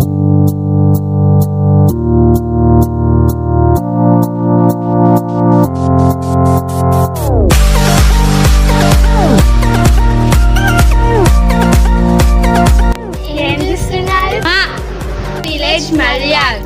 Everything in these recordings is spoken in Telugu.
ఏం చూస్తున్నారు విలేజ్ మలయాళ్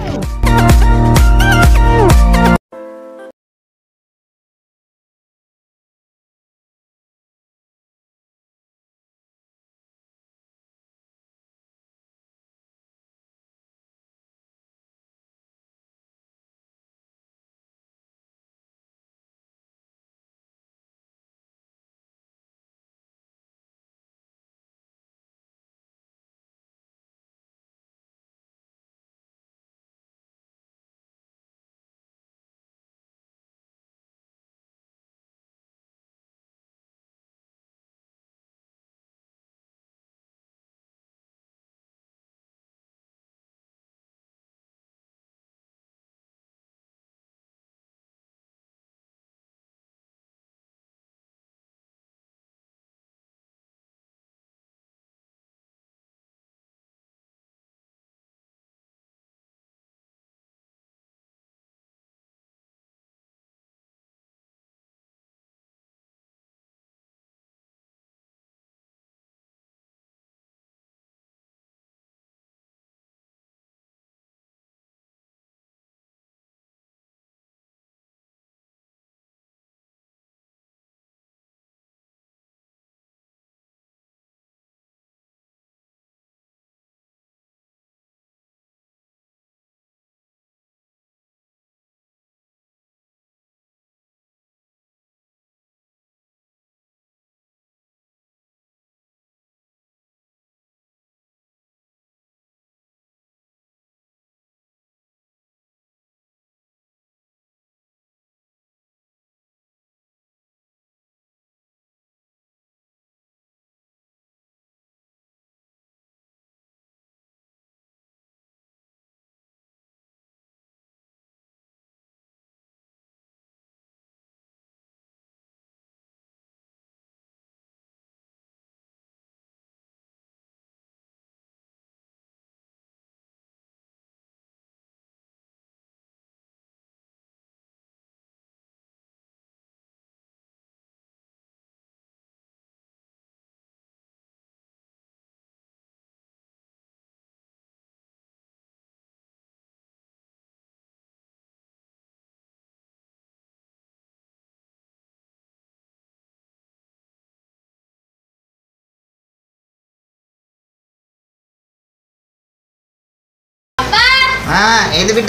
ఆ, ఏంది బిడ్డ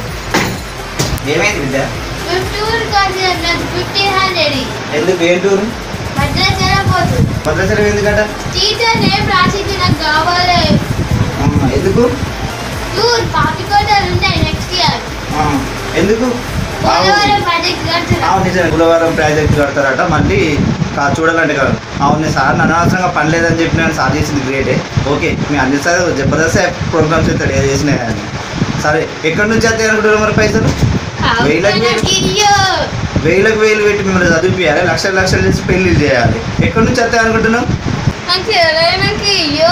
ఏమైంది బిడ్డ టూర్ కోసం ఫిఫ్టీన్ హండ్రెడ్ ఎందుకు ఏం టూరు భద్రాచలం పోతుంది భద్రాచలం ఎందుకట టీచర్ నేమ్ రాసింది నాకు కావాలి అమ్మ, ఎందుకు టూర్ పాపికోటలు ఉంటాయి నెక్స్ట్ ఇయర్ ఆ, ఎందుకు పోలవరం ప్రాజెక్ట్ కడుతున్నా అవును నిజమే గులవరం ప్రాజెక్ట్ కడతారట మళ్ళీ కా- చూడాలంటే కదా అవును సార్ నన్ను అనవసరంగా పని లేదని చెప్పి నేను సార్ చేసింది గ్రేటే ఓకే మీ అన్ని సార్ జబర్దస్త్ ప్రోగ్రామ్స్ ఇస్తాడు ఏది చేసినా కానీ సరే ఎక్కడి నుంచి వస్తాయి అనుకుంటారు మరి పైసలు వేలకు వేలు కిరియో వేలకు వేలు పెట్టి మిమ్మల్ని చదివిపియాలి లక్షలు లక్షలు చేసి పెళ్లి చేయాలి ఎక్కడి నుంచి వస్తాయి అనుకుంటున్నావు నాకు తెలియడానికి అయ్యో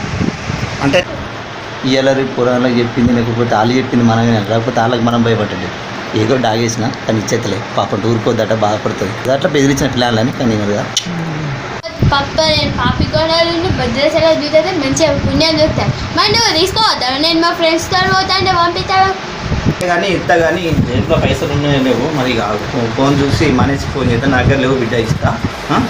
అంటే ఇవాళ రేపు పురాణాలకు చెప్పింది లేకపోతే వాళ్ళు చెప్పింది మనమే వినాలి. లేకపోతే వాళ్ళకి మనం భయపడ్డది ఏదో డాగేసిన కానీ ఇచ్చేతలే పాపం టూరుకోద్దట బాధపడుతుంది అట్లా బెదిరించిన పిల్లలని కానీ కదా పప్ప నేను పాపికోటలు భద్రాచలం చూస్తే మంచిగా పుణ్యం చూస్తాను మరి నువ్వు తీసుకోవద్దా నేను మా ఫ్రెండ్స్తో పోతా అంటే పంపిస్తావా కానీ ఇంత కానీ దేంట్లో పైసలు ఉన్నాయో లేవు మరి కాదు ఫోన్ చూసి మనిషి ఫోన్ చేస్తే నా దగ్గర లేవు బిడ్డ ఇస్తా ఆ?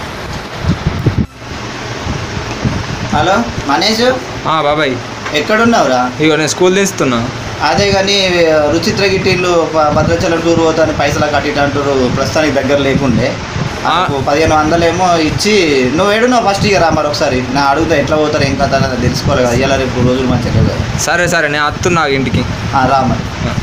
హలో మనీష్ ఆ, బాబాయ్ ఎక్కడున్నావురా ఇగో నేను స్కూల్ తీస్తున్నా అదే కానీ రుచిత్ర గిట్టిళ్ళు ప- భద్రాచలం టూర్ పోతాను పైసలు కట్టిట అంటారు ప్రస్తుతానికి దగ్గర లేకుండే ఆ. నాకు పదిహేను వందలేమో ఇచ్చి నువ్వు ఏడున్నావు ఫస్ట్ ఇయర్ రా మరి ఒకసారి నా అడుగుతా ఎట్లా పోతారు ఏం కథ అనేది తెలుసుకోవాలి కదా ఇవాళ రేపు రోజులు మంచిగా కదా సరే సరే నేను వస్తున్నా ఇంటికి ఆ, రా మరి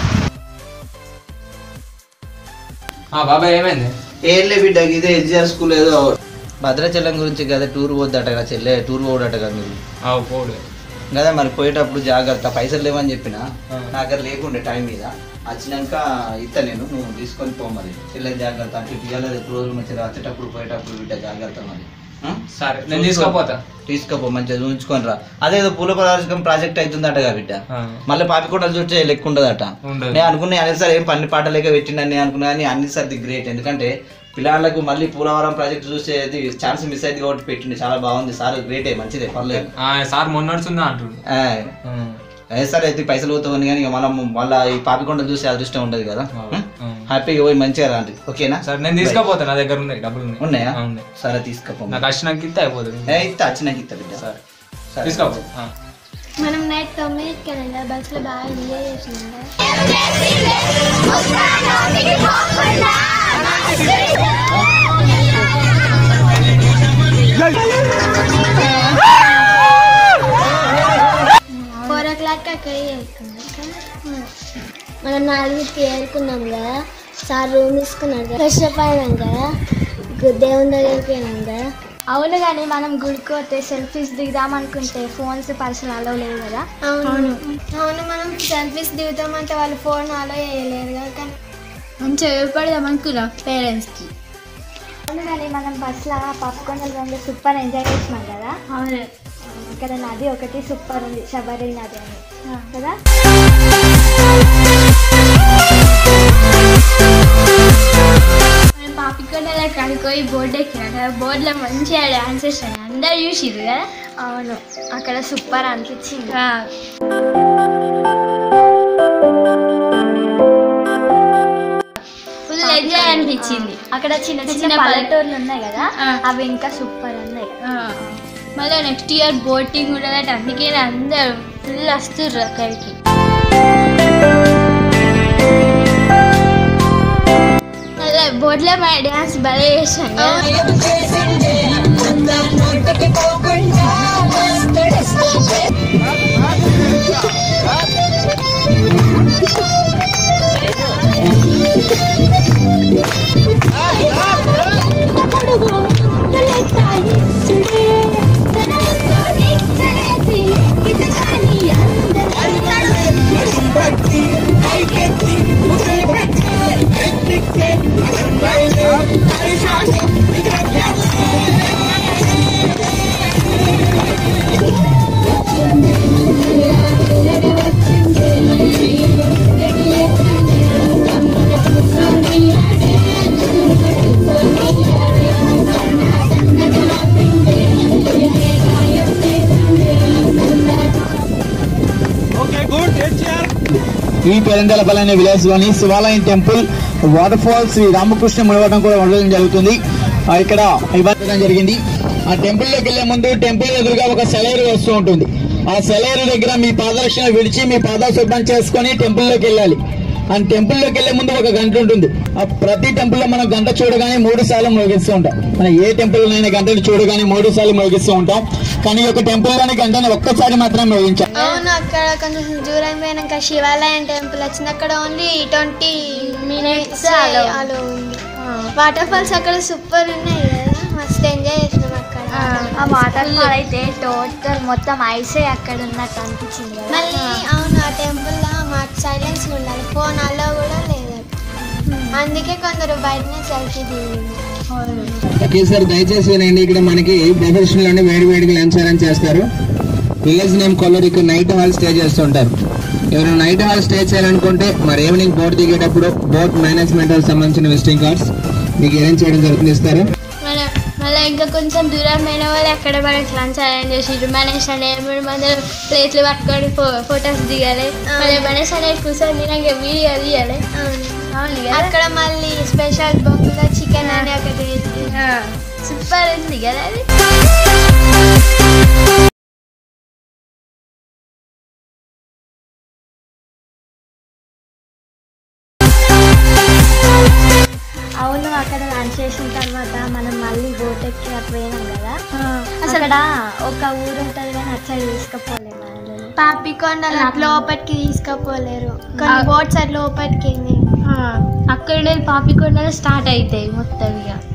ఆ, బాబాయ్ ఏమైంది ఏం లే బిడ్డ ఇదే ఎస్జిఆర్ స్కూల్ ఏదో భద్రాచలం గురించి కదా టూర్ పోద్దట కదా చెల్లె టూర్ పోడట కదా మీరు ఆ, పోడు కదా మరి పోయేటప్పుడు జాగ్రత్త పైసలు లేవని చెప్పిన ఆ. నా దగ్గర లేకుండే టైం మీద వచ్చినాక ఇస్తా నేను నువ్వు తీసుకొని పో మరి చెల్లె జాగ్రత్త అంటే ఇవాళ రేపు రోజులు మంచిగా వచ్చేటప్పుడు పోయేటప్పుడు బిడ్డ జాగ్రత్త మరి ఆ? సరే నేను తీసుకోపోతా తీసుకపో మంచిగా చూపించుకొని రా అదేదో పూల పరాజకం ప్రాజెక్ట్ అవుతుందట బిడ్డ ఆ. మళ్ళీ పాపికొండలు చూస్తే లెక్క ఉండదట ఉండదు. నేను అనుకున్నా అనిల్ సార్ ఏం పని పాట లేక పెట్టిండని నేను అనుకున్నా కానీ అనిల్ సార్ ది గ్రేట్ ఎందుకంటే పిల్లలకు మళ్ళీ పూలవరం ప్రాజెక్ట్ చూసేది ఛాన్స్ మిస్ అయింది కాబట్టి పెట్టింది చాలా బాగుంది సార్ గ్రేటే మంచిదే పర్లేదు ఆ, సార్ మొన్న నడుస్తుందా అంటుండు ఆ, ఏ సార్ అయితే పైసలు పోతామని కానీ ఇక మళ్ళీ మళ్ళీ ఈ పాపికొండలు చూసే అదృష్టం ఉండదు కదా ఆ. హ్యాపీగా పోయి మంచిగా రాండి ఓకేనా సరే నేను తీసుకోపోతా నా దగ్గర ఉన్నాయి డబ్బులు ఉన్నాయి ఉన్నాయా ఆ, ఉన్నాయి సరే తీసుకపో నాకు వచ్చినాక ఇస్తే అయిపోతుంది ఏ ఇస్తా వచ్చినాక ఇస్తా బిడ్డ సరే సరే తీసుకోపో ఆ. మనం నైట్ తొమ్మిదికి వెళ్ళిందా బస్సులో బాగా ఎంజాయ్ చేసినాం ఫోర్ ఓ క్లాక్ అక్కడ మనం నాలుగుకి ఏరుకున్నాం కదా సార్ రూమ్ తీసుకున్నాడు కదా ఫ్రెష్ అప్ అయినాం కదా గు- దేవుని దగ్గరికి వెళ్ళాం కదా అవును కానీ మనం గుడికి వస్తే సెల్ఫీస్ దిగుదాం అనుకుంటే ఫోన్స్ పర్సనల్ అలో లేవు కదా అవును అవును మనం సెల్ఫీస్ దిగుతామంటే వాళ్ళు ఫోన్ అలో చేయలేరు కదా కానీ మంచిగా ఏర్పడదాం అనుకున్నాం పేరెంట్స్కి అవును కానీ మనం బస్సులో పప్పుకొండలు రెండు సూపర్ ఎంజాయ్ చేసినాం కదా అవును ఇక్కడ నది ఒకటి సూపర్ ఉంది శబరి నది అని కదా మనం పాపికొండల కాడికి పోయి బోర్డు ఎక్కినా కదా బోర్డులో మంచిగా డాన్స్ వేసాను అందరు చూసిరు కదా అవును అక్కడ సూపర్ అనిపించింది ఫుల్ ఎంజాయ్ అనిపించింది అక్కడ చిన్న చిన్న చిన్న పల్లె- పల్లెటూర్లు ఉన్నాయి కదా ఆ. అవి ఇంకా సూపర్ ఉన్నాయి మళ్ళీ నెక్స్ట్ ఇయర్ బోటింగ్ కూడా అందుకే అందరు ఫుల్ వస్తుర్రు అక్కడికి అలా బోట్లో మా డ్యాన్స్ భలే చేసాం కదా. ఈ పెరందలపల్లి అనే విలేజ్ లోని శివాలయం temple water falls Shri Ramakrishna మునివటం కూడా ఉండడం జరుగుతుంది ఆ, ఇక్కడ ఇవ్వడం జరిగింది ఆ టెంపుల్ లోకి వెళ్లే ముందు టెంపుల్ ఎదురుగా ఒక సెలైరు వస్తూ ఉంటుంది ఆ సెలైరు దగ్గర మీ పాదరక్షణ విడిచి మీ పాదాలు శుభ్రం చేసుకొని టెంపుల్ లోకి వెళ్ళాలి ఆ టెంపుల్ లోకి వెళ్లే ముందు ఒక గంట ఉంటుంది ఆ ప్రతి టెంపుల్ లో మనం గంట చూడగానే మూడు సార్లు మోగిస్తూ ఉంటాం మనం ఏ టెంపుల్ లోనైనా గంటలు చూడగానే మూడు సార్లు మోగిస్తూ ఉంటాం కానీ ఈ యొక్క టెంపుల్ లోని గంటని ఒక్కసారి మాత్రం మోగించాం అవును అక్కడ కొంచెం దూరం పోయినాక శివాలయం టెంపుల్ వచ్చింది అక్కడ ఓన్లీ ట్వంటీ మినిట్స్ అలో ఉంది వాటర్ ఫాల్స్ అక్కడ సూపర్ ఉన్నాయి కదా మస్తు ఎంజాయ్ చేసినాం అక్కడ ఆ వాటర్ ఫాల్ అయితే టోటల్ మొత్తం ఐసే అక్కడ ఉన్నట్టు అనిపించింది కదా మళ్ళీ అవును ఆ టెంపుల్ లో మాకు సైలెన్స్ ఉండాలి ఫోన్ అలో కూడా లేదు అందుకే కొందరు బయటనే సెల్ఫీ దిగింది ఓకే సార్ దయచేసి వినండి ఇక్కడ మనకి ప్రొఫెషనల్ అని వేడి వేడిగా లంచ్ అరేంజ్ చేస్తారు విలేజ్ నేమ్ కొల్లూరు ఇక్కడ నైట్ హాల్ స్టే చేస్తుంటారు ఎవరైనా నైట్ హాల్ స్టే చేయాలనుకుంటే మరి ఈవినింగ్ బోట్ దిగేటప్పుడు బోట్ మేనేజ్మెంట్ సంబంధించిన విజిటింగ్ కార్డ్స్ మీకు అరేంజ్ చేయడం జరుగుతుంది ఇస్తారు మన మళ్ళీ ఇంకా కొంచెం దూరం పోయిన వాళ్ళు అక్కడ మనకి లంచ్ అరేంజ్ చేసిర్రు మనీష్ అనే మూడు మంది ప్లేట్లు పట్టుకొని ఫొటోస్ దిగాలి మళ్ళీ మనీష్ అనే కూర్చొని తినాక వీడియో తీయాలి అవును అక్కడ మళ్ళీ స్పెషల్ బొంగులో చికెన్ అని ఒకటి సూపర్ ఉంది కదా అది అవును అక్కడ లంచ్ చేసిన తర్వాత మనం మళ్ళీ బోట్ ఎక్కి అటు పోయినాం కదా అక్కడ ఒక ఊరు ఉంటుంది కానీ అటు సైడ్ తీసుకుపోలేము అందులో. పాపికొండలు లోపలికి తీసుకుపోలేరు కొన్ని బోట్స్ అట్లా లోపలికి అక్కడ పాపికొండలు స్టార్ట్ అవుతాయి మొత్తం ఇక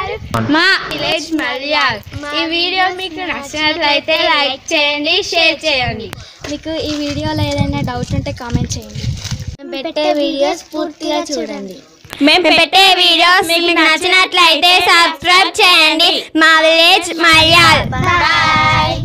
మా విలేజ్ మలయాళ్ ఈ వీడియో మీకు నచ్చినట్లయితే లైక్ చేయండి షేర్ చేయండి మీకు ఈ వీడియోలో ఏదైనా డౌట్ ఉంటే కామెంట్ చేయండి మేము పెట్టే వీడియోస్ పూర్తిగా చూడండి మేము పెట్టే వీడియోస్ మీకు నచ్చినట్లయితే సబ్స్క్రైబ్ చేయండి మా విలేజ్ మలయాళ్ బాయ్